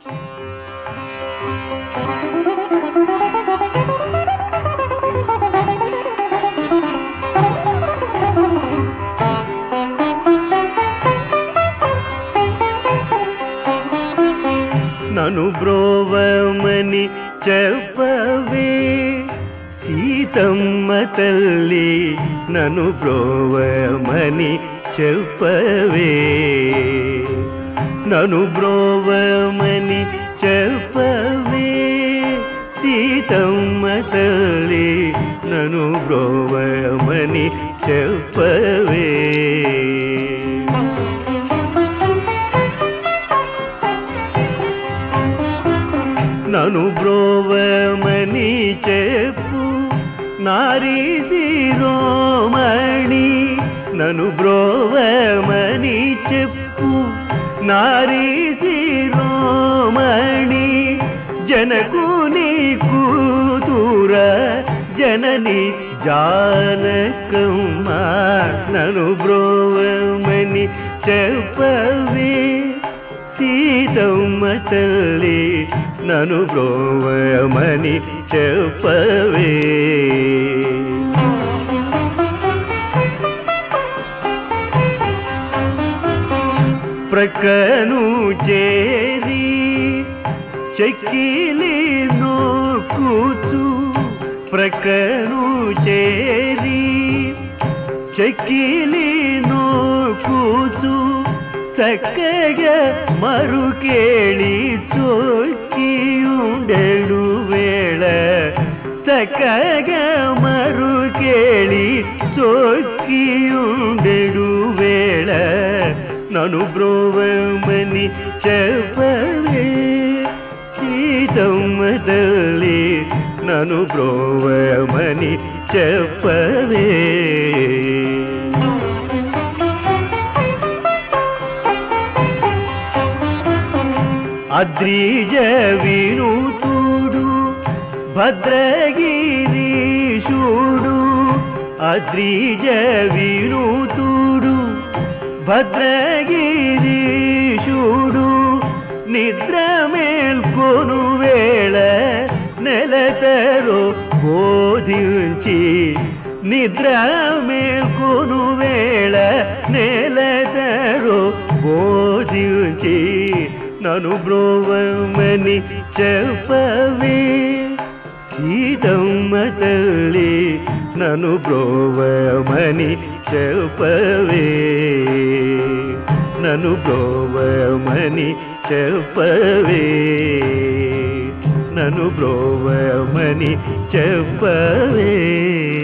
నను బ్రోవమని చెప్పవే సీతమ్మ తల్లి నను బ్రోవమని చెప్పవే నను బ్రోవమని చెప్పవే సీతమ్మ తల్లి నను బ్రోవమని చెప్పవే నను బ్రోవమని చెప్పు నారీ శిరోమణి నను బ్రోవమని చెప్పు నారీ శిరోమణి జనకుని కూతుర జనని జానకమ్మ నను బ్రోవమని చెప్పవే సీతమ్మ తల్లి నను బ్రోవమని చెప్పవే ప్రక్కను చేరి చెక్కిలి నోకుతూ ప్రక్కను చేరి చెక్కిలి నోకుతూ చక్కగా మరుకేళి చోకియుండెడు వేళ చక్కగా మరుకేళి చోకియుండెడు వేళ నను బ్రోవమని చెప్పవే సీతమ్మ తల్లి నను బ్రోవమని చెప్పవే అద్రిజ వినూతుడు భద్రగిరీశుడు అద్రిజ వినూతుడు భద్రగిరీశుడు నిద్ర మేల్కొను వేళ నెలతరో బోధించి నిద్ర మేల్కొను వేళ నెలతరో బోధించి నను బ్రోవమని చెప్పవే సీతమ్మ తల్లి నను బ్రోవమని చెప్పవే నను బ్రోవమని చెప్పవే నను బ్రోవమని చెప్పవే